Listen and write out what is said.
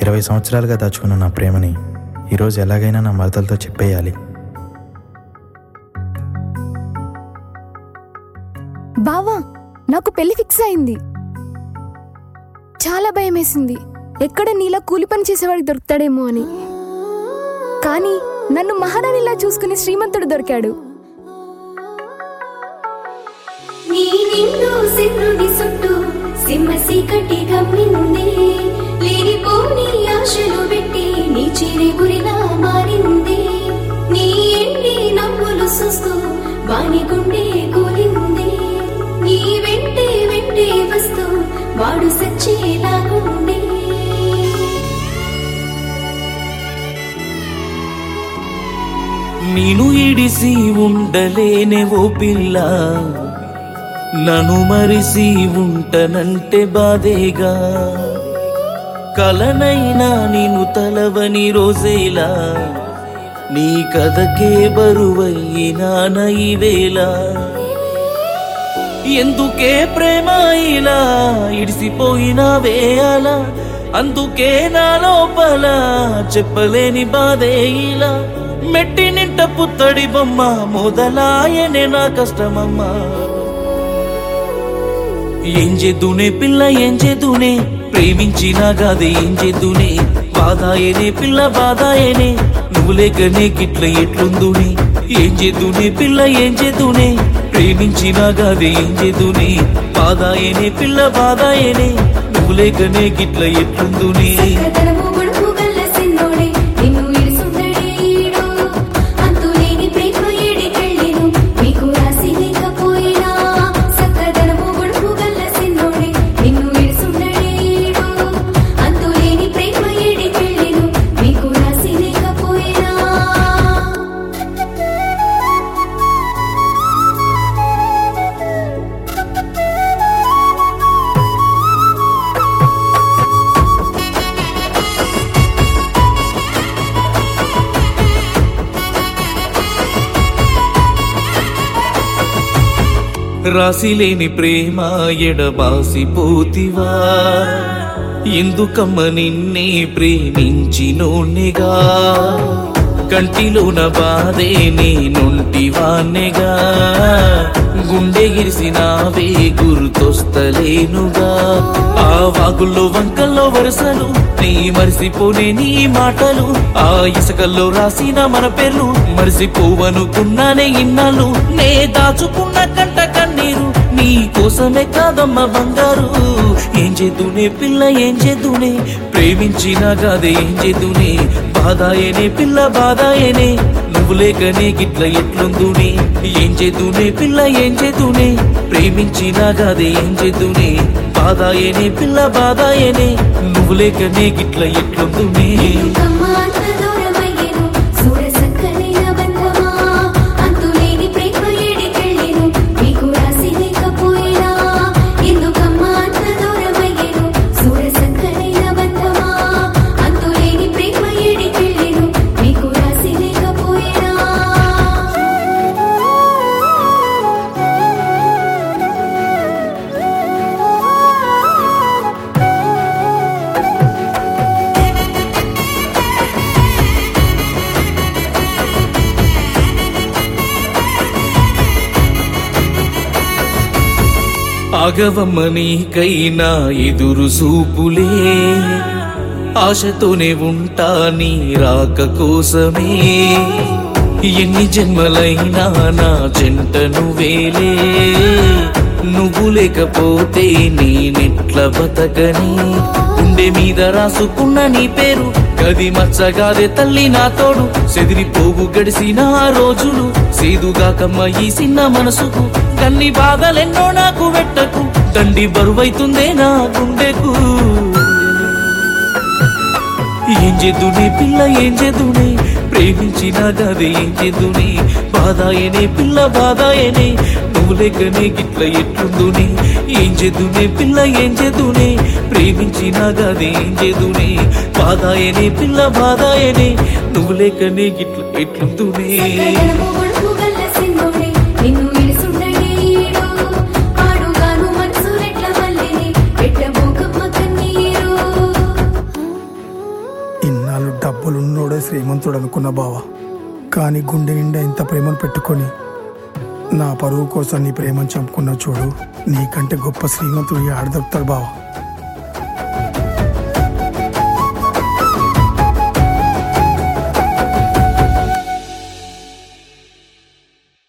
ఇరవై సంవత్సరాలుగా దాచుకున్న నా ప్రేమని ఈరోజు ఎలాగైనా నా మరదలతో చెప్పేయాలి బావా నాకు పెళ్లి ఫిక్స్ అయింది చాలా భయం వేసింది ఎక్కడ నీలా కూలి పని చేసేవాడికి దొరుకుతాడేమో అని కానీ నన్ను మహారాణిలా చూసుకునే శ్రీమంతుడు దొరికాడు నీ నిండు సింధుని చుట్టూ సింహ సీకటి గమ్మింది లేనిపోని ఆశలు పెట్టి నీ చిరి గురిలా మారింది నీ ఎండి నవ్వులు చూస్తూ వాని గుండె కూలింది నీ వెంటే వెంటే వస్తూ వాడు సచ్చేలాగుండే నేను ఇడిసి ఉండలేనే ఓ పిల్ల నన్ను మరిసి ఉంటనంటే బాధేగా కలనైనా నేను తలవని రోజేలా నీ కథకే బరువయ్యినా నైవేళ ఎందుకే ప్రేమ ఇలా ఇడిసిపోయినా వేయాల అందుకే నా లోపల చెప్పలేని బాధే ఇలా మెట్టి నింట పుత్తడి బొమ్మ మొదలాయనే నా కష్టమమ్మా ఏం చేద్దునే పిల్ల ఏం చేద్దునే ప్రేమించినా గాదే ఏం చేద్దునే బాధాయనే పిల్ల బాధాయనే నువ్వు లేకనే గిట్ల ఎట్లుందునే ఏం చేద్దునే పిల్ల ఏం చేద్దునే ప్రేమించినా గాదే ఏం చేద్దునే బాధాయనే పిల్ల బాధాయనే నువ్వు లేకనే గిట్ల ఎట్లుందునే సక్కదనము గొడుగు గల్ల సిన్నోడే నిన్ను ఇడుసుండడే ఈడు అంతులేని ప్రేమ ఏడికెళ్ళెను మీకు రాసి లేకపోయినా సక్కదనము గొడుగు గల్ల సిన్నోడే నిన్ను ఇడుసుండడే ఈడు అంతులేని ప్రేమ ఏడికెళ్ళెను మీకు రాసి లేకపోయినా రాసిలేని ప్రేమ ఎడబాసిపోతివా ఎందుకమ్మ నిన్నే ప్రేమించినోన్నిగా కంటిలోన బాధే నేనుంటివాన్నెగా గుండె గిరిసినావే గుర్తొస్తలేనుగా ఆ వాగుల్లో వంకల్లో వరుసలు నీ మరిసిపోనే నీ మాటలు ఆ ఇసుకల్లో రాసిన మన పేర్లు మరిసిపోవనుకున్నానే ఇన్నాళ్ళు నే దాచుకున్న కంట కన్నీరు నీ కోసమే కాదమ్మ బంగారు ఏం చేద్దునే పిల్ల ఏం చేద్దునే ప్రేమించినా కాదే ఏం చేద్దునే బాధాయనే పిల్ల బాధాయనే నువ్వు లేకనే గిట్ల ఎట్లుందునే ఏం చేద్దునే పిల్ల ఏం చేద్దునే ప్రేమించినా కాదే ఏం చేద్దునే బాధాయనే పిల్ల బాధాయనే నువ్వు లేకనే గిట్ల ఎట్లుందునే ఎందుకమ్మ అంత దూరమయ్యెను చూడ సక్కనైన బంధమా అంతులేని ప్రేమ ఏడికెళ్ళెను మీకు రాసి లేకపోయినా ఎందుకమ్మ అంత దూరమయ్యెను చూడ సక్కనైన బంధమా అంతులేని ప్రేమ ఏడికెళ్ళెను మీకు రాసి లేకపోయినా ఆగవమ్మ నీకైనా ఎదురు సూపులే ఆశతోనే ఉంటా నీ రాక కోసమే ఎన్ని జన్మలైనా నా చెంట నువ్వేలే నువ్వు లేకపోతే నేనెట్ల బతకని గుండె మీద రాసుకున్న నీ పేరు గది మచ్చగాదే తల్లి నా తోడు సెదిరిపోగు గడిసిన ఆ రోజులు సేదుగాకమ్మ ఈ చిన్న మనసుకు కన్ని బాధలెన్నో నాకు వెట్టకు దండి బరువైతుందే నా గుండెకు ఏం చేద్దునే పిల్ల ఏం చేద్దునే ప్రేమించినా గదే ఏం చేద్దునే బాధాయనే పిల్ల బాధాయనే నువ్వు లేకనే గిట్ల ఎట్లుందునే ఏం చేద్దునే పిల్ల ఏం చేద్దునే ప్రేమించినా గదే ఏం చేద్దునే బాధాయనే పిల్ల బాధాయనే నువ్వు లేకనే గిట్ల ఎట్లుందునే సక్కదనము గొడుగు గల్ల సిన్నోడే నిన్ను ఇడుసుండడే ఈడు పాడుగాను మనసు రెట్ల మల్లెని పెట్టబోకమ్మ కన్నీరు శ్రీమంతుడు అనుకున్న బావా కానీ గుండె నిండా ఇంత ప్రేమను పెట్టుకొని నా పరువు కోసం నీ ప్రేమను చంపుకున్న చూడు నీకంటే గొప్ప శ్రీమంతుడు ఆడదొరుకుతాడు బావా